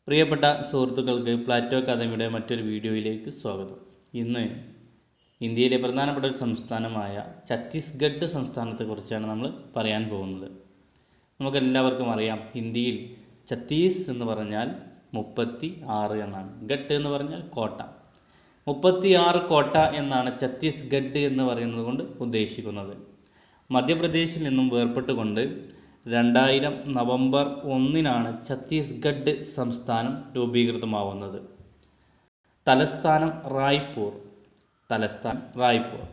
പ്രിയപ്പെട്ട സുഹൃത്തുക്കൾക്ക് പ്ലാറ്റോ അക്കാദമിയുടെ മറ്റൊരു വീഡിയോയിലേക്ക് സ്വാഗതം ഇന്ന് ഇന്ത്യയിലെ പ്രധാനപ്പെട്ട ഒരു സംസ്ഥാനമായ ഛത്തീസ്ഗഡ് സംസ്ഥാനത്തെക്കുറിച്ചാണ് നമ്മൾ പറയാൻ പോകുന്നത് നമുക്കെല്ലാവർക്കും അറിയാം ഹിന്ദിയിൽ ഛത്തീസ് എന്ന് പറഞ്ഞാൽ മുപ്പത്തി ആറ് എന്നാണ് ഗഡ് എന്ന് പറഞ്ഞാൽ കോട്ട മുപ്പത്തി ആറ് കോട്ട എന്നാണ് ഛത്തീസ്ഗഡ് എന്ന് പറയുന്നത് കൊണ്ട് ഉദ്ദേശിക്കുന്നത് മധ്യപ്രദേശിൽ നിന്നും വേർപെട്ടുകൊണ്ട് രണ്ടായിരം നവംബർ ഒന്നിനാണ് ഛത്തീസ്ഗഡ് സംസ്ഥാനം രൂപീകൃതമാവുന്നത് തലസ്ഥാനം റായ്പൂർ തലസ്ഥാനം റായ്പൂർ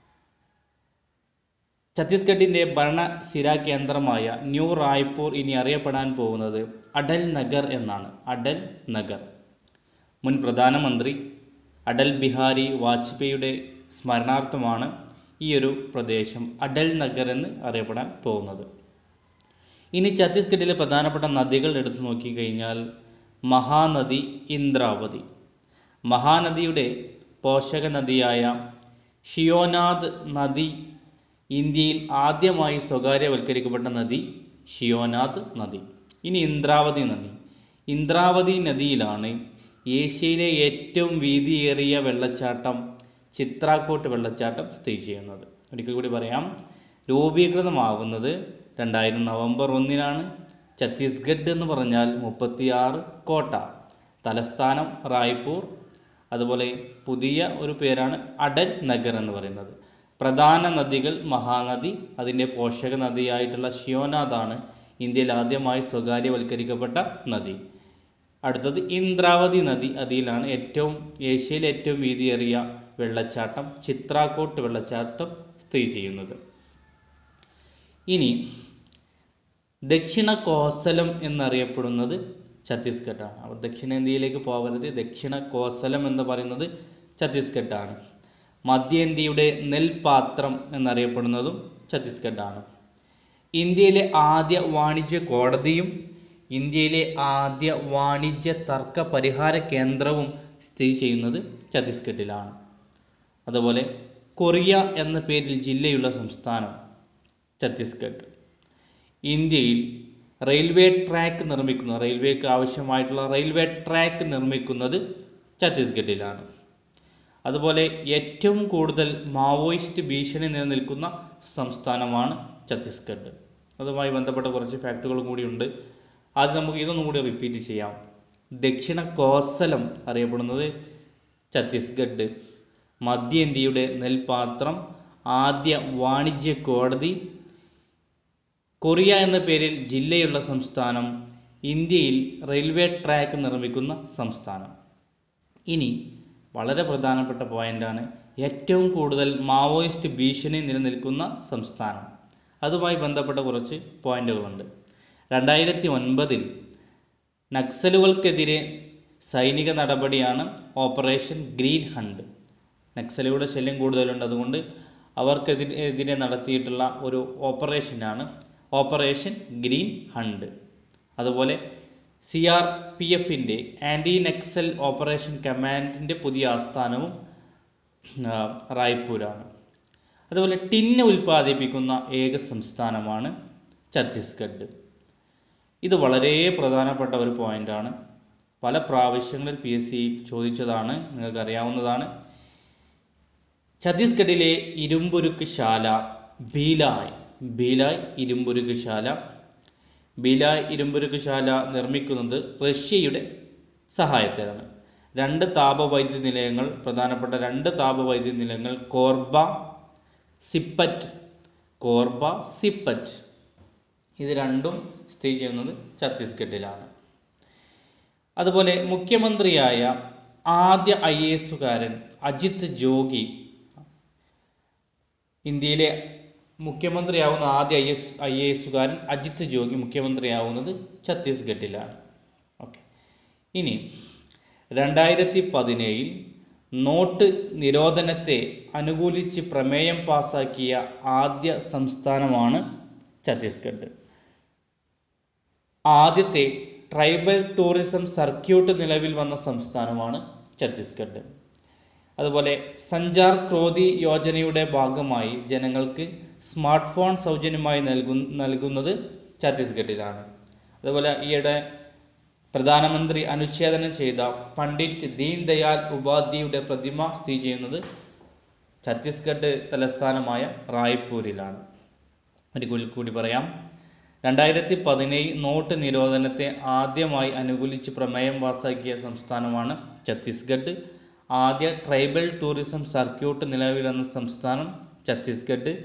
ഛത്തീസ്ഗഡിൻ്റെ ഭരണസിരാ കേന്ദ്രമായ ന്യൂ റായ്പൂർ ഇനി അറിയപ്പെടാൻ പോകുന്നത് അടൽ നഗർ എന്നാണ് അടൽ നഗർ മുൻ പ്രധാനമന്ത്രി അടൽ ബിഹാരി വാജ്പേയിയുടെ സ്മരണാർത്ഥമാണ് ഈ ഒരു പ്രദേശം അടൽ നഗർ എന്ന് അറിയപ്പെടാൻ പോകുന്നത് ഇനി ഛത്തീസ്ഗഡിലെ പ്രധാനപ്പെട്ട നദികൾ എടുത്തു നോക്കിക്കഴിഞ്ഞാൽ മഹാനദി ഇന്ദ്രാവതി മഹാനദിയുടെ പോഷക നദിയായ ഷിയോനാഥ് നദി ഇന്ത്യയിൽ ആദ്യമായി സ്വകാര്യവൽക്കരിക്കപ്പെട്ട നദി ഷിയോനാഥ് നദി ഇനി ഇന്ദ്രാവതി നദി ഇന്ദ്രാവതി നദിയിലാണ് ഏഷ്യയിലെ ഏറ്റവും വീതിയേറിയ വെള്ളച്ചാട്ടം ചിത്രാക്കോട്ട് വെള്ളച്ചാട്ടം സ്ഥിതി ചെയ്യുന്നത് ഒരിക്കൽ കൂടി പറയാം രൂപീകൃതമാകുന്നത് രണ്ടായിരം നവംബർ ഒന്നിനാണ് ഛത്തീസ്ഗഡ് എന്ന് പറഞ്ഞാൽ മുപ്പത്തിയാറ് കോട്ട തലസ്ഥാനം റായ്പൂർ അതുപോലെ പുതിയ ഒരു പേരാണ് അടൽ നഗർ എന്ന് പറയുന്നത് പ്രധാന നദികൾ മഹാനദി അതിൻ്റെ പോഷക നദിയായിട്ടുള്ള ഷിയോനാഥാണ് ഇന്ത്യയിൽ ആദ്യമായി സ്വകാര്യവൽക്കരിക്കപ്പെട്ട നദി അടുത്തത് ഇന്ദ്രാവതി നദി അതിലാണ് ഏറ്റവും ഏഷ്യയിലെ ഏറ്റവും വീതിയേറിയ വെള്ളച്ചാട്ടം ചിത്രാക്കോട്ട് വെള്ളച്ചാട്ടം സ്ഥിതി ചെയ്യുന്നത് ഇനി ദക്ഷിണ കോസലം എന്നറിയപ്പെടുന്നത് ഛത്തീസ്ഗഡാണ് അപ്പോൾ ദക്ഷിണേന്ത്യയിലേക്ക് പോകരുത് ദക്ഷിണ കോസലം എന്ന് പറയുന്നത് ഛത്തീസ്ഗഡാണ് മധ്യേന്ത്യയുടെ നെൽപാത്രം എന്നറിയപ്പെടുന്നതും ഛത്തീസ്ഗഡാണ് ഇന്ത്യയിലെ ആദ്യ വാണിജ്യ കോടതിയും ഇന്ത്യയിലെ ആദ്യ വാണിജ്യ തർക്ക പരിഹാര കേന്ദ്രവും സ്ഥിതി ചെയ്യുന്നത് ഛത്തീസ്ഗഡിലാണ് അതുപോലെ കൊറിയ എന്ന പേരിൽ ജില്ലയുള്ള സംസ്ഥാനം ഛത്തീസ്ഗഡ് ഇന്ത്യയിൽ റെയിൽവേ ട്രാക്ക് നിർമ്മിക്കുന്ന റെയിൽവേക്ക് ആവശ്യമായിട്ടുള്ള റെയിൽവേ ട്രാക്ക് നിർമ്മിക്കുന്നത് ഛത്തീസ്ഗഡിലാണ് അതുപോലെ ഏറ്റവും കൂടുതൽ മാവോയിസ്റ്റ് ഭീഷണി നിലനിൽക്കുന്ന സംസ്ഥാനമാണ് ഛത്തീസ്ഗഡ് അതുമായി ബന്ധപ്പെട്ട കുറച്ച് ഫാക്റ്റുകളും കൂടിയുണ്ട് അത് നമുക്ക് ഇതൊന്നും കൂടി റിപ്പീറ്റ് ചെയ്യാം ദക്ഷിണ കോസലം അറിയപ്പെടുന്നത് ഛത്തീസ്ഗഡ് മധ്യേന്ത്യയുടെ നെൽപാത്രം ആദ്യ വാണിജ്യ കോടതി കൊറിയ എന്ന പേരിൽ ജില്ലയുള്ള സംസ്ഥാനം ഇന്ത്യയിൽ റെയിൽവേ ട്രാക്ക് നിർമ്മിക്കുന്ന സംസ്ഥാനം ഇനി വളരെ പ്രധാനപ്പെട്ട പോയിന്റാണ് ഏറ്റവും കൂടുതൽ മാവോയിസ്റ്റ് ഭീഷണി നിലനിൽക്കുന്ന സംസ്ഥാനം അതുമായി ബന്ധപ്പെട്ട കുറച്ച് പോയിന്റുകളുണ്ട് രണ്ടായിരത്തി ഒൻപതിൽ നക്സലുകൾക്കെതിരെ സൈനിക നടപടിയാണ് ഓപ്പറേഷൻ ഗ്രീൻ ഹണ്ട് നക്സലുകളുടെ ശല്യം കൂടുതലുണ്ട് അതുകൊണ്ട് അവർക്കെതിരെ എതിരെ നടത്തിയിട്ടുള്ള ഒരു ഓപ്പറേഷനാണ് ഓപ്പറേഷൻ ഗ്രീൻ ഹണ്ട് അതുപോലെ സി ആർ പി എഫിൻ്റെ ആൻറ്റി നക്സൽ ഓപ്പറേഷൻ കമാൻഡിൻ്റെ പുതിയ ആസ്ഥാനവും റായ്പൂരാണ് അതുപോലെ ടിന്ന് ഉൽപ്പാദിപ്പിക്കുന്ന ഏക സംസ്ഥാനമാണ് ഛത്തീസ്ഗഡ് ഇത് വളരെ പ്രധാനപ്പെട്ട ഒരു പോയിന്റാണ് പല പ്രാവശ്യങ്ങളിൽ പി എസ് സി ചോദിച്ചതാണ് നിങ്ങൾക്ക് അറിയാവുന്നതാണ് ഛത്തീസ്ഗഡിലെ ഇരുമ്പുരുക്ക് ശാല ഭീലായ് ഭീലായ് ഇരുമ്പുരുക്ക് ശാല ഭീലായ് ഇരുമ്പുരുക്ക് ശാല നിർമ്മിക്കുന്നത് റഷ്യയുടെ സഹായത്തിലാണ് രണ്ട് താപവൈദ്യുതി നിലയങ്ങൾ പ്രധാനപ്പെട്ട രണ്ട് താപവൈദ്യുതി നിലയങ്ങൾ കോർബ സിപ്പറ്റ് കോർബ സിപ്പറ്റ് ഇത് രണ്ടും സ്ഥിതി ചെയ്യുന്നത് ഛത്തീസ്ഗഡിലാണ് അതുപോലെ മുഖ്യമന്ത്രിയായ ആദ്യ ഐ എ എസുകാരൻ അജിത് ജോഗി ഇന്ത്യയിലെ മുഖ്യമന്ത്രിയാവുന്ന ആദ്യ ഐ എസ് ഐ എ എസുകാരൻ അജിത് ജോഗി മുഖ്യമന്ത്രിയാവുന്നത് ഛത്തീസ്ഗഡിലാണ് ഓക്കെ ഇനി രണ്ടായിരത്തി പതിനേഴിൽ നോട്ട് നിരോധനത്തെ അനുകൂലിച്ച് പ്രമേയം പാസാക്കിയ ആദ്യ സംസ്ഥാനമാണ് ഛത്തീസ്ഗഡ് ആദ്യത്തെ ട്രൈബൽ ടൂറിസം സർക്യൂട്ട് നിലവിൽ വന്ന സംസ്ഥാനമാണ് ഛത്തീസ്ഗഡ് അതുപോലെ സഞ്ചാർ ക്രോധി യോജനയുടെ ഭാഗമായി ജനങ്ങൾക്ക് സ്മാർട്ട് ഫോൺ സൗജന്യമായി നൽകു നൽകുന്നത് ഛത്തീസ്ഗഡിലാണ് അതുപോലെ ഈയിടെ പ്രധാനമന്ത്രി അനുച്ഛേദനം ചെയ്ത പണ്ഡിറ്റ് ദീൻ ദയാൽ ഉപാധ്യയുടെ പ്രതിമ സ്ഥിതി ചെയ്യുന്നത് ഛത്തീസ്ഗഡ് തലസ്ഥാനമായ റായ്പൂരിലാണ് ഒരിക്കൽ കൂടി പറയാം രണ്ടായിരത്തി പതിനേഴ് നോട്ട് നിരോധനത്തെ ആദ്യമായി അനുകൂലിച്ച് പ്രമേയം പാസാക്കിയ സംസ്ഥാനമാണ് ഛത്തീസ്ഗഡ് ആദ്യ ട്രൈബൽ ടൂറിസം സർക്യൂട്ട് നിലവിൽ വന്ന സംസ്ഥാനം ഛത്തീസ്ഗഡ്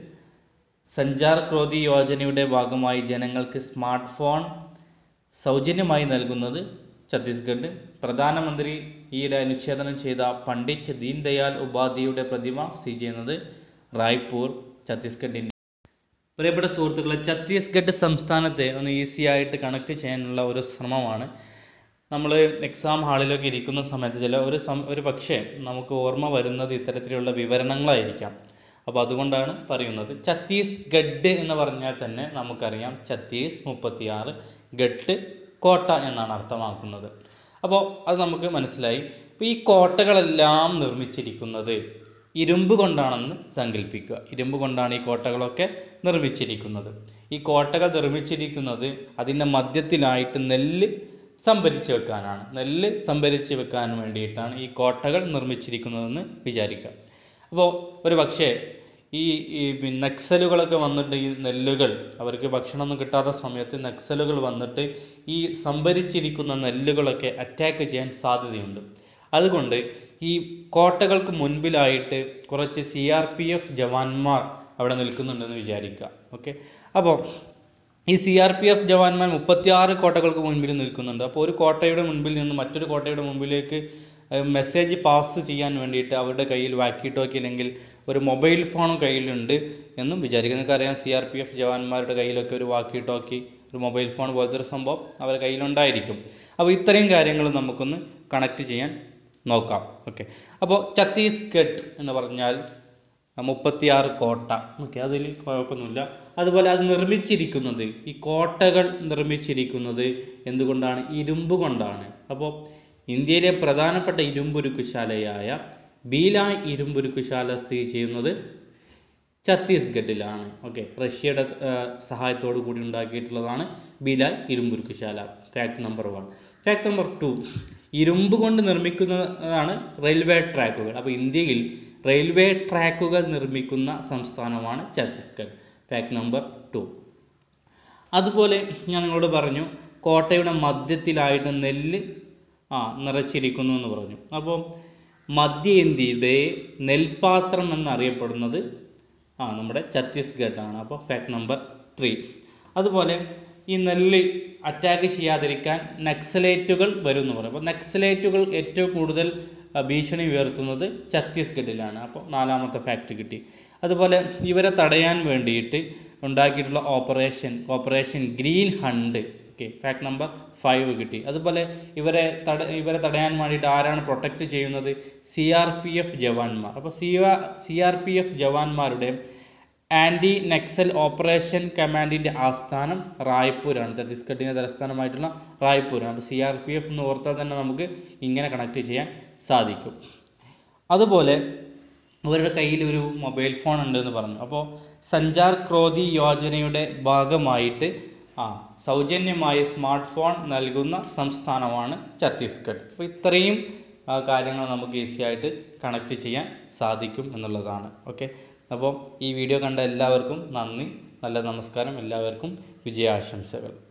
സഞ്ചാർ ക്രോധി യോജനയുടെ ഭാഗമായി ജനങ്ങൾക്ക് സ്മാർട്ട് ഫോൺ സൗജന്യമായി നൽകുന്നത് ഛത്തീസ്ഗഡ് പ്രധാനമന്ത്രി ഈയിടെ അനുച്ഛേദനം ചെയ്ത പണ്ഡിറ്റ് ദീൻ ദയാൽ ഉപാധ്യയുടെ പ്രതിമ സ്ഥിതി ചെയ്യുന്നത് റായ്പൂർ ഛത്തീസ്ഗഡിൻ്റെ പ്രിയപ്പെട്ട സുഹൃത്തുക്കളെ ഛത്തീസ്ഗഡ് സംസ്ഥാനത്തെ ഒന്ന് ഈസി ആയിട്ട് കണക്ട് ചെയ്യാനുള്ള ഒരു ശ്രമമാണ് നമ്മൾ എക്സാം ഹാളിലൊക്കെ ഇരിക്കുന്ന സമയത്ത് ചില ഒരു സം ഒരു പക്ഷേ നമുക്ക് ഓർമ്മ വരുന്നത് ഇത്തരത്തിലുള്ള വിവരണങ്ങളായിരിക്കാം അപ്പോൾ അതുകൊണ്ടാണ് പറയുന്നത് ഛത്തീസ്ഗഡ് എന്ന് പറഞ്ഞാൽ തന്നെ നമുക്കറിയാം ഛത്തീസ് മുപ്പത്തിയാറ് ഗഡ് കോട്ട എന്നാണ് അർത്ഥമാക്കുന്നത് അപ്പോൾ അത് നമുക്ക് മനസ്സിലായി അപ്പോൾ ഈ കോട്ടകളെല്ലാം നിർമ്മിച്ചിരിക്കുന്നത് ഇരുമ്പ് കൊണ്ടാണെന്ന് സങ്കല്പിക്കുക ഇരുമ്പ് കൊണ്ടാണ് ഈ കോട്ടകളൊക്കെ നിർമ്മിച്ചിരിക്കുന്നത് ഈ കോട്ടകൾ നിർമ്മിച്ചിരിക്കുന്നത് അതിൻ്റെ മധ്യത്തിലായിട്ട് നെല്ല് സംഭരിച്ച് വെക്കാനാണ് നെല്ല് സംഭരിച്ച് വെക്കാൻ വേണ്ടിയിട്ടാണ് ഈ കോട്ടകൾ നിർമ്മിച്ചിരിക്കുന്നതെന്ന് വിചാരിക്കുക അപ്പോൾ ഒരു പക്ഷേ ഈ ഈ പിന്നെ നക്സലുകളൊക്കെ വന്നിട്ട് ഈ നെല്ലുകൾ അവർക്ക് ഭക്ഷണമൊന്നും കിട്ടാത്ത സമയത്ത് നക്സലുകൾ വന്നിട്ട് ഈ സംഭരിച്ചിരിക്കുന്ന നെല്ലുകളൊക്കെ അറ്റാക്ക് ചെയ്യാൻ സാധ്യതയുണ്ട് അതുകൊണ്ട് ഈ കോട്ടകൾക്ക് മുൻപിലായിട്ട് കുറച്ച് സി ആർ പി എഫ് ജവാന്മാർ അവിടെ നിൽക്കുന്നുണ്ടെന്ന് വിചാരിക്കുക ഓക്കെ അപ്പോൾ ഈ സി ആർ പി എഫ് ജവാന്മാർ മുപ്പത്തിയാറ് കോട്ടകൾക്ക് മുൻപിൽ നിൽക്കുന്നുണ്ട് അപ്പോൾ ഒരു കോട്ടയുടെ മുൻപിൽ നിന്ന് മറ്റൊരു കോട്ടയുടെ മുമ്പിലേക്ക് മെസ്സേജ് പാസ് ചെയ്യാൻ വേണ്ടിയിട്ട് അവരുടെ കയ്യിൽ വാക്കി ടോക്കി അല്ലെങ്കിൽ ഒരു മൊബൈൽ ഫോണും കയ്യിലുണ്ട് എന്നും വിചാരിക്കുക നിങ്ങൾക്കറിയാം സി ആർ പി എഫ് ജവാന്മാരുടെ കയ്യിലൊക്കെ ഒരു വാക്കി ടോക്കി ഒരു മൊബൈൽ ഫോൺ പോലത്തെ ഒരു സംഭവം അവരുടെ കയ്യിലുണ്ടായിരിക്കും അപ്പോൾ ഇത്രയും കാര്യങ്ങൾ നമുക്കൊന്ന് കണക്ട് ചെയ്യാൻ നോക്കാം ഓക്കെ അപ്പോൾ ഛത്തീസ്ഗഡ് എന്ന് പറഞ്ഞാൽ മുപ്പത്തിയാറ് കോട്ട ഓക്കെ അതിൽ കുഴപ്പമൊന്നുമില്ല അതുപോലെ അത് നിർമ്മിച്ചിരിക്കുന്നത് ഈ കോട്ടകൾ നിർമ്മിച്ചിരിക്കുന്നത് എന്തുകൊണ്ടാണ് ഇരുമ്പ് കൊണ്ടാണ് അപ്പോൾ ഇന്ത്യയിലെ പ്രധാനപ്പെട്ട ഇരുമ്പുരുക്കുശാലയായ ബീലായ് ഇരുമ്പുരുക്കുശാല സ്ഥിതി ചെയ്യുന്നത് ഛത്തീസ്ഗഡിലാണ് ഓക്കെ റഷ്യയുടെ സഹായത്തോടു കൂടി ഉണ്ടാക്കിയിട്ടുള്ളതാണ് ബിലാൽ ഇരുമ്പുരുക്കുശാല fact number one fact number two ഇരുമ്പ് കൊണ്ട് നിർമ്മിക്കുന്നതാണ് റെയിൽവേ ട്രാക്കുകൾ അപ്പോൾ ഇന്ത്യയിൽ റെയിൽവേ ട്രാക്കുകൾ നിർമ്മിക്കുന്ന സംസ്ഥാനമാണ് ഛത്തീസ്ഗഡ് ഫാക്ട് നമ്പർ ടു അതുപോലെ ഞാൻ നിങ്ങളോട് പറഞ്ഞു കോട്ടയുടെ മധ്യത്തിലായിട്ട് നെല്ല് ആ നിറച്ചിരിക്കുന്നു എന്ന് പറഞ്ഞു അപ്പോൾ മധ്യ ഇന്ത്യയുടെ നെൽപാത്രം എന്നറിയപ്പെടുന്നത് ആ നമ്മുടെ ഛത്തീസ്ഗഡ് ആണ് അപ്പോൾ ഫാക്ട് നമ്പർ ത്രീ അതുപോലെ ഈ നെല്ല് അറ്റാക്ക് ചെയ്യാതിരിക്കാൻ നക്സലേറ്റുകൾ വരും എന്ന് പറയും അപ്പോൾ നക്സലേറ്റുകൾ ഏറ്റവും കൂടുതൽ ആ, ഭീഷണി ഉയർത്തുന്നത് ഛത്തീസ്ഗഡിലാണ് അപ്പോൾ നാലാമത്തെ ഫാക്ട് കിട്ടി അതുപോലെ ഇവരെ തടയാൻ വേണ്ടിയിട്ട് ഉണ്ടാക്കിയിട്ടുള്ള operation operation green hunt okay fact number five കിട്ടി അതുപോലെ ഇവരെ തട ഇവരെ തടയാൻ വേണ്ടിയിട്ട് ആരാണ് പ്രൊട്ടക്റ്റ് ചെയ്യുന്നത് സി ആർ പി എഫ് ജവാന്മാർ അപ്പോൾ C C R P F ജവാന്മാരുടെ ആൻറ്റി നക്സൽ ഓപ്പറേഷൻ കമാൻഡിൻ്റെ ആസ്ഥാനം റായ്പൂരാണ് ഛത്തീസ്ഗഡിൻ്റെ തലസ്ഥാനമായിട്ടുള്ള റായ്പൂരാണ് അപ്പോൾ സി ആർ പി എഫ് എന്ന് ഓർത്താൽ തന്നെ നമുക്ക് ഇങ്ങനെ കണക്ട് ചെയ്യാൻ സാധിക്കും അതുപോലെ അവരുടെ കയ്യിൽ ഒരു മൊബൈൽ ഫോൺ ഉണ്ടെന്ന് പറഞ്ഞു അപ്പോൾ സഞ്ചാർ ക്രോധി യോജനയുടെ ഭാഗമായിട്ട് ആ സൗജന്യമായി സ്മാർട്ട് ഫോൺ നൽകുന്ന സംസ്ഥാനമാണ് ഛത്തീസ്ഗഡ് അപ്പോൾ ഇത്രയും ആ, കാര്യങ്ങൾ നമുക്ക് ഈസി ആയിട്ട് കണക്ട് ചെയ്യാൻ സാധിക്കും എന്നുള്ളതാണ് ഓക്കെ അപ്പോൾ ഈ വീഡിയോ കണ്ട എല്ലാവർക്കും നന്ദി നല്ല നമസ്കാരം എല്ലാവർക്കും വിജയാശംസകൾ